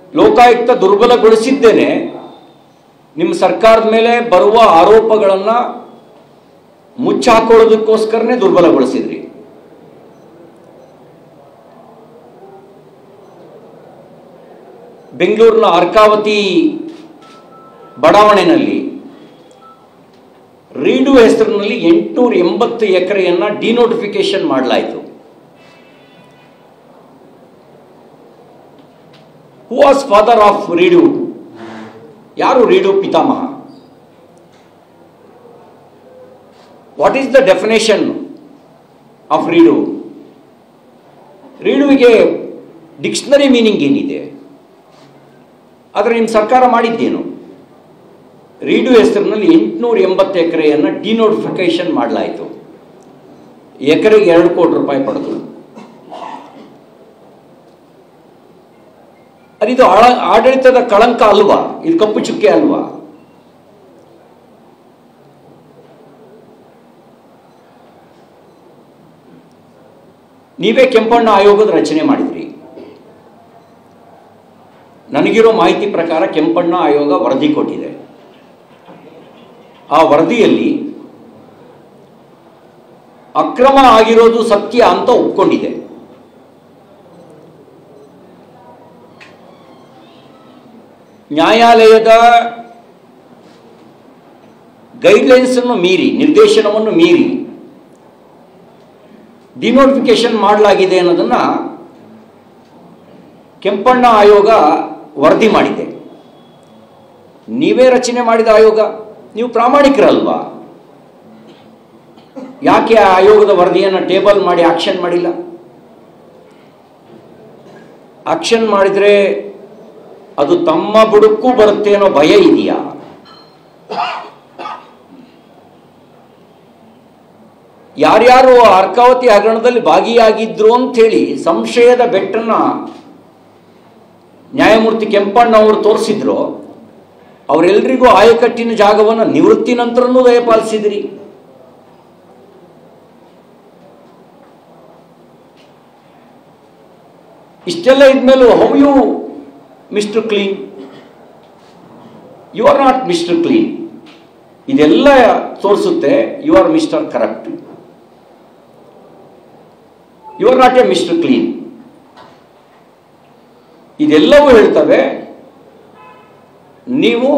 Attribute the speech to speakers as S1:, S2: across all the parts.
S1: ಲೋಕಾಯುಕ್ತ ದುರ್ಬಲಗೊಳಿಸಿದ್ದೇನೆ ನಿಮ್ಮ ಸರ್ಕಾರದ ಮೇಲೆ ಬರುವ ಆರೋಪಗಳನ್ನು ಮುಚ್ಚಾಕೊಳ್ಳೋದಕ್ಕೋಸ್ಕರನೇ ದುರ್ಬಲಗೊಳಿಸಿದ್ರಿ ಬೆಂಗಳೂರಿನ ಅರ್ಕಾವತಿ ಬಡಾವಣೆಯಲ್ಲಿ ರೀಡು ಹೆಸರಿನಲ್ಲಿ ಎಂಟುನೂರ ಎಂಬತ್ತು ಎಕರೆಯನ್ನ ಡಿನೋಟಿಫಿಕೇಶನ್ ಮಾಡಲಾಯಿತು who was father of redo ಯಾರು ರೀಡು ಪಿತಾಮಹ what is the definition of redo ರೀಡುವಿಗೆ ಡಿಕ್ಷನರಿ ಮೀನಿಂಗ್ ಏನಿದೆ ಆದರೆ ನಿಮ್ಮ ಸರ್ಕಾರ ಮಾಡಿದ್ದೇನು ರೀಡು ಹೆಸರಿನಲ್ಲಿ ಎಂಟುನೂರ ಎಂಬತ್ತು ಎಕರೆಯನ್ನು ಡಿನೋಟಿಫಿಕೇಶನ್ ಮಾಡಲಾಯಿತು ಎಕರೆಗೆ ಎರಡು ಕೋಟಿ ರೂಪಾಯಿ ಪಡೆದು ಅದಿದು ಆಳ- ಆಡಳಿತದ ಕಳಂಕ ಅಲ್ವಾ ಇದು ಕಪ್ಪು ಚುಕ್ಕೆ ಅಲ್ವಾ ನೀವೇ ಕೆಂಪಣ್ಣ ಆಯೋಗದ ರಚನೆ ಮಾಡಿದ್ರಿ ನನಗಿರೋ ಮಾಹಿತಿ ಪ್ರಕಾರ ಕೆಂಪಣ್ಣ ಆಯೋಗ ವರದಿ ಕೊಟ್ಟಿದೆ ಆ ವರದಿಯಲ್ಲಿ ಅಕ್ರಮ ಆಗಿರೋದು ಸತ್ಯ ಅಂತ ಒಪ್ಕೊಂಡಿದೆ ನ್ಯಾಯಾಲಯದ ಗೈಡ್ಲೈನ್ಸ್ ಅನ್ನು ಮೀರಿ ನಿರ್ದೇಶನವನ್ನು ಮೀರಿ ಡಿನೋಟಿಫಿಕೇಶನ್ ಮಾಡಲಾಗಿದೆ ಅನ್ನೋದನ್ನ ಕೆಂಪಣ್ಣ ಆಯೋಗ ವರದಿ ಮಾಡಿದೆ ನೀವೇ ರಚನೆ ಮಾಡಿದ ಆಯೋಗ ನೀವು ಪ್ರಾಮಾಣಿಕರಲ್ವಾ ಯಾಕೆ ಆ ಆಯೋಗದ ವರದಿಯನ್ನು ಟೇಬಲ್ ಮಾಡಿ ಆಕ್ಷನ್ ಮಾಡಿಲ್ಲ ಆಕ್ಷನ್ ಮಾಡಿದರೆ ಅದು ತಮ್ಮ ಬುಡಕ್ಕೂ ಬರುತ್ತೆ ಅನ್ನೋ ಭಯ ಇದೆಯಾ ಯಾರ್ಯಾರು ಅರ್ಕಾವತಿ ಹಗರಣದಲ್ಲಿ ಭಾಗಿಯಾಗಿದ್ರು ಅಂಥೇಳಿ ಸಂಶಯದ ಬೆಟ್ಟನ್ನ ನ್ಯಾಯಮೂರ್ತಿ ಕೆಂಪಣ್ಣ ಅವರು ತೋರಿಸಿದ್ರು ಅವರೆಲ್ಲರಿಗೂ ಆಯಕಟ್ಟಿನ ಜಾಗವನ್ನು ನಿವೃತ್ತಿ ನಂತರನೂ ದಯಪಾಲಿಸಿದ್ರಿ ಇಷ್ಟೆಲ್ಲ ಇದ್ಮೇಲೂ how you mister clean you are not mister clean ಇದೆಲ್ಲ ತೋರಿಸುತ್ತೆ you are mister corrupt you are not a mister clean ಇದೆಲ್ಲವೂ ಹೇಳ್ತವೆ ನೀವು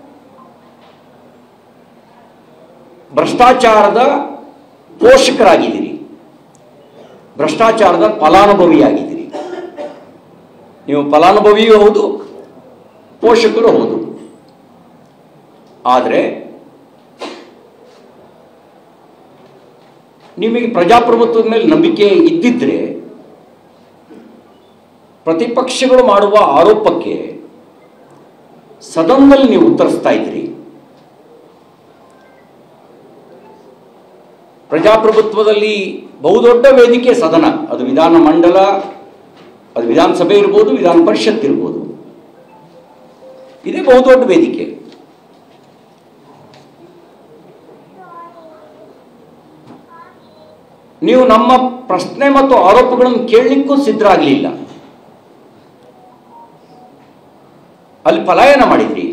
S1: ಭ್ರಷ್ಟಾಚಾರದ ಪೋಷಕರಾಗಿದ್ದೀರಿ ಭ್ರಷ್ಟಾಚಾರದ ಫಲಾನುಭವಿಯಾಗಿದ್ದೀರಿ ನೀವು ಫಲಾನುಭವಿಯೂ ಹೌದು ಪೋಷಕರು ಹೌದು ಆದರೆ ನಿಮಗೆ ಪ್ರಜಾಪ್ರಭುತ್ವದ ಮೇಲೆ ನಂಬಿಕೆ ಇದ್ದಿದ್ರೆ ಪ್ರತಿಪಕ್ಷಗಳು ಮಾಡುವ ಆರೋಪಕ್ಕೆ ಸದನದಲ್ಲಿ ನೀವು ಉತ್ತರಿಸ್ತಾ ಇದ್ರಿ ಪ್ರಜಾಪ್ರಭುತ್ವದಲ್ಲಿ ಬಹುದೊಡ್ಡ ವೇದಿಕೆ ಸದನ ಅದು ವಿಧಾನ ಮಂಡಲ ಅದು ವಿಧಾನಸಭೆ ಇರ್ಬೋದು ವಿಧಾನ ಪರಿಷತ್ ಇರ್ಬೋದು ಇದೇ ಬಹುದೊಡ್ಡ ವೇದಿಕೆ ನೀವು ನಮ್ಮ ಪ್ರಶ್ನೆ ಮತ್ತು ಆರೋಪಗಳನ್ನು ಕೇಳಲಿಕ್ಕೂ ಸಿದ್ಧರಾಗಲಿಲ್ಲ ಅಲ್ಲಿ ಪಲಾಯನ ಮಾಡಿದ್ರಿ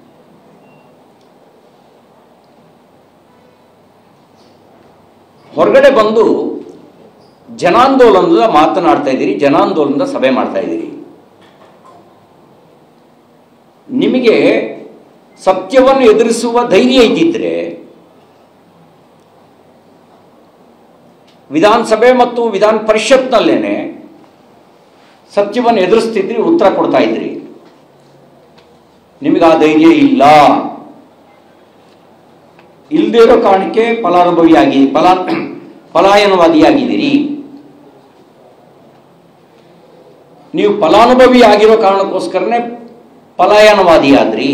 S1: ಹೊರಗಡೆ ಬಂದು ಜನಾಂದೋಲನದ ಮಾತನಾಡ್ತಾ ಇದ್ದೀರಿ ಜನಾಂದೋಲನದ ಸಭೆ ಮಾಡ್ತಾ ಇದ್ದೀರಿ ನಿಮಗೆ ಸತ್ಯವನ್ನು ಎದುರಿಸುವ ಧೈರ್ಯ ಇದ್ದಿದ್ರೆ ವಿಧಾನಸಭೆ ಮತ್ತು ವಿಧಾನ ಪರಿಷತ್ನಲ್ಲೇನೆ ಸತ್ಯವನ್ನು ಎದುರಿಸ್ತಿದ್ರಿ ಉತ್ತರ ಕೊಡ್ತಾ ಇದ್ರಿ ನಿಮಗೆ ಆ ಧೈರ್ಯ ಇಲ್ಲ ಇಲ್ಲದೇ ಇರೋ ಕಾರಣಕ್ಕೆ ಫಲಾನುಭವಿಯಾಗಿ ಫಲಾ ಪಲಾಯನವಾದಿಯಾಗಿದ್ದೀರಿ ನೀವು ಫಲಾನುಭವಿ ಆಗಿರೋ ಕಾರಣಕ್ಕೋಸ್ಕರನೇ ಪಲಾಯನವಾದಿಯಾದ್ರಿ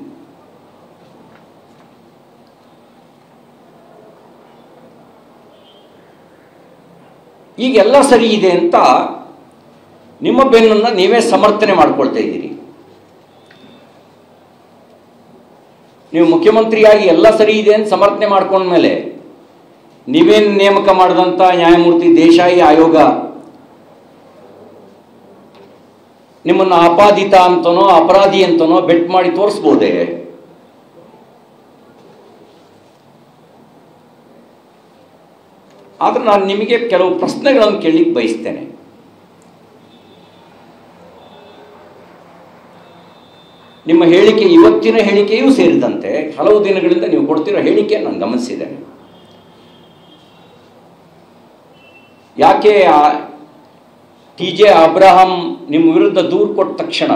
S1: ಈಗೆಲ್ಲ ಸರಿ ಇದೆ ಅಂತ ನಿಮ್ಮ ಬೆನ್ನನ್ನು ನೀವೇ ಸಮರ್ಥನೆ ಮಾಡ್ಕೊಳ್ತಾ ಇದ್ದೀರಿ ನೀವು ಮುಖ್ಯಮಂತ್ರಿಯಾಗಿ ಎಲ್ಲ ಸರಿ ಇದೆ ಅಂತ ಸಮರ್ಥನೆ ಮಾಡ್ಕೊಂಡ್ಮೇಲೆ ನೀವೇನು ನೇಮಕ ಮಾಡಿದಂಥ ನ್ಯಾಯಮೂರ್ತಿ ದೇಶಾಯಿ ಆಯೋಗ ನಿಮ್ಮನ್ನು ಅಪಾದಿತ ಅಂತನೋ ಅಪರಾಧಿ ಅಂತನೋ ಬೆಟ್ ಮಾಡಿ ತೋರಿಸ್ಬೋದೇ ಆದ್ರೆ ನಾನು ನಿಮಗೆ ಕೆಲವು ಪ್ರಶ್ನೆಗಳನ್ನು ಕೇಳಲಿಕ್ಕೆ ಬಯಸ್ತೇನೆ ನಿಮ್ಮ ಹೇಳಿಕೆ ಇವತ್ತಿನ ಹೇಳಿಕೆಯೂ ಸೇರಿದಂತೆ ಹಲವು ದಿನಗಳಿಂದ ನೀವು ಕೊಡ್ತಿರೋ ಹೇಳಿಕೆ ನಾನು ಗಮನಿಸಿದ್ದೇನೆ ಯಾಕೆ ಟಿ ಜೆ ಅಬ್ರಹಾಂ ನಿಮ್ಮ ವಿರುದ್ಧ ದೂರು ಕೊಟ್ಟ ತಕ್ಷಣ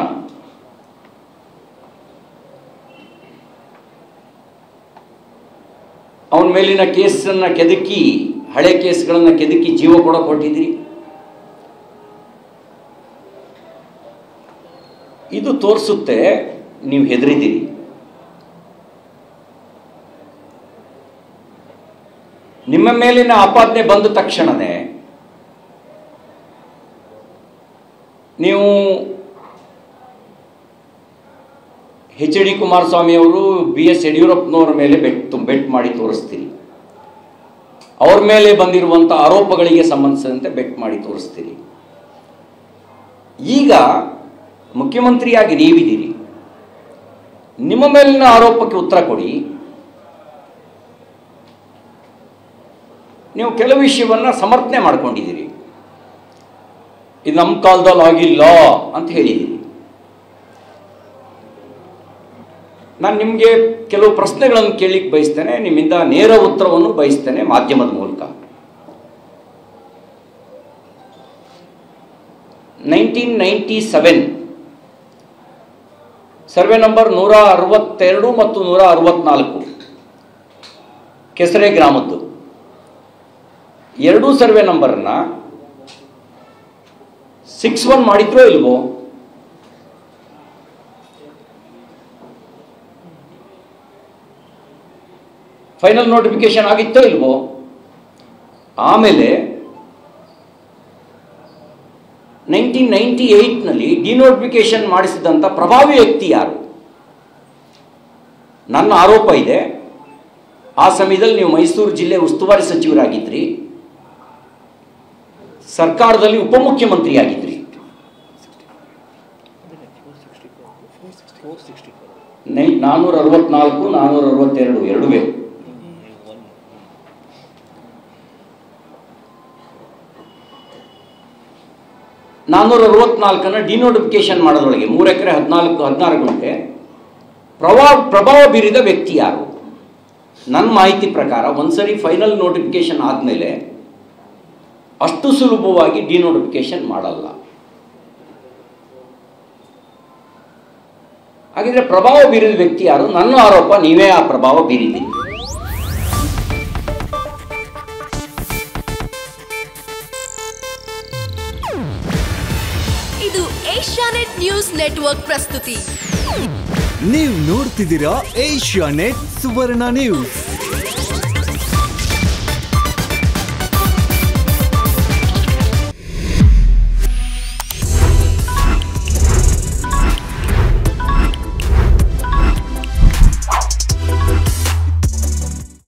S1: ಅವನ ಮೇಲಿನ ಕೇಸನ್ನು ಕೆದಕಿ ಹಳೆ ಕೇಸ್ಗಳನ್ನು ಕೆದಕಿ ಜೀವ ಕೊಡೋಕೆ ಹೊರಟಿದ್ದೀರಿ ಇದು ತೋರಿಸುತ್ತೆ ನೀವು ಹೆದರಿದ್ದೀರಿ ನಿಮ್ಮ ಮೇಲಿನ ಆಪಾದನೆ ಬಂದ ತಕ್ಷಣವೇ ನೀವು ಎಚ್ ಡಿ ಕುಮಾರಸ್ವಾಮಿ ಅವರು ಬಿ ಎಸ್ ಯಡಿಯೂರಪ್ಪನವರ ಮೇಲೆ ಬೆಟ್ ಬೆಟ್ ಮಾಡಿ ತೋರಿಸ್ತೀರಿ ಅವ್ರ ಮೇಲೆ ಬಂದಿರುವಂಥ ಆರೋಪಗಳಿಗೆ ಸಂಬಂಧಿಸಿದಂತೆ ಬೆಟ್ ಮಾಡಿ ತೋರಿಸ್ತೀರಿ ಈಗ ಮುಖ್ಯಮಂತ್ರಿಯಾಗಿ ನೀವಿದ್ದೀರಿ ನಿಮ್ಮ ಮೇಲಿನ ಆರೋಪಕ್ಕೆ ಉತ್ತರ ಕೊಡಿ ನೀವು ಕೆಲವು ವಿಷಯವನ್ನು ಸಮರ್ಥನೆ ಮಾಡ್ಕೊಂಡಿದ್ದೀರಿ ಇದು ನಮ್ಮ ಕಾಲದಲ್ಲಿ ಆಗಿಲ್ಲ ಅಂತ ಹೇಳಿದ್ದೀರಿ ನಾನು ನಿಮಗೆ ಕೆಲವು ಪ್ರಶ್ನೆಗಳನ್ನು ಕೇಳಲಿಕ್ಕೆ ಬಯಸ್ತೇನೆ ನಿಮ್ಮಿಂದ ನೇರ ಉತ್ತರವನ್ನು ಬಯಸ್ತೇನೆ ಮಾಧ್ಯಮದ ಮೂಲಕ nineteen ninety seven survey number ನೂರ ಅರವತ್ತೆರಡು ಮತ್ತು ನೂರ ಅರವತ್ನಾಲ್ಕು ಕೆಸರೆ ಗ್ರಾಮದ್ದು ಎರಡೂ ಸರ್ವೆ ನಂಬರನ್ನ ಸಿಕ್ಸ್ ಒನ್ ಮಾಡಿದ್ರೋ ಇಲ್ವೋ ಫೈನಲ್ ನೋಟಿಫಿಕೇಶನ್ ಆಗಿತ್ತೋ ಇಲ್ವೋ ಆಮೇಲೆ ನೈನ್ಟೀನ್ ನೈಂಟಿ ಏಯ್ಟ್ನಲ್ಲಿ ಡಿನೋಟಿಫಿಕೇಶನ್ ಮಾಡಿಸಿದಂಥ ಪ್ರಭಾವಿ ವ್ಯಕ್ತಿ ಯಾರು ನನ್ನ ಆರೋಪ ಇದೆ ಆ ಸಮಯದಲ್ಲಿ ನೀವು ಮೈಸೂರು ಜಿಲ್ಲೆ ಉಸ್ತುವಾರಿ ಸಚಿವರಾಗಿದ್ರಿ ಸರ್ಕಾರದಲ್ಲಿ ಉಪಮುಖ್ಯಮಂತ್ರಿಯಾಗಿದ್ರಿ ನೈ ನಾನ್ನೂರ ಅರವತ್ನಾಲ್ಕು ನಾನ್ನೂರ ಅರವತ್ತೆರಡು ಎರಡುವೇ ನಾನ್ನೂರ ಅರವತ್ನಾಲ್ಕನ್ನ ಡಿನೋಟಿಫಿಕೇಶನ್ ಮಾಡೋದ್ರೊಳಗೆ ಮೂರು ಎಕರೆ ಹದಿನಾಲ್ಕು ಹದಿನಾರು ಗಂಟೆ ಪ್ರಭಾವ ಪ್ರಭಾವ ಬೀರಿದ ವ್ಯಕ್ತಿ ಯಾರು ನನ್ನ ಮಾಹಿತಿ ಪ್ರಕಾರ ಒಂದ್ಸರಿ ಫೈನಲ್ ನೋಟಿಫಿಕೇಶನ್ ಆದಮೇಲೆ ಅಷ್ಟು ಸುಲಭವಾಗಿ ಡಿನೋಟಿಫಿಕೇಶನ್ ಮಾಡಲ್ಲ ಹಾಗಿದ್ರೆ ಪ್ರಭಾವ ಬೀರಿದ ವ್ಯಕ್ತಿ ಯಾರು ನನ್ನ ಆರೋಪ ನೀವೇ ಆ ಪ್ರಭಾವ ಬೀರಿದ್ದೀರಿ
S2: ಇದು ಏಷ್ಯಾನೆಟ್ ನ್ಯೂಸ್ ನೆಟ್ವರ್ಕ್ ಪ್ರಸ್ತುತಿ
S3: ನೀವು ನೋಡ್ತಿದ್ದೀರಾ ಏಷ್ಯಾ ನೆಟ್ ಸುವರ್ಣ ನ್ಯೂಸ್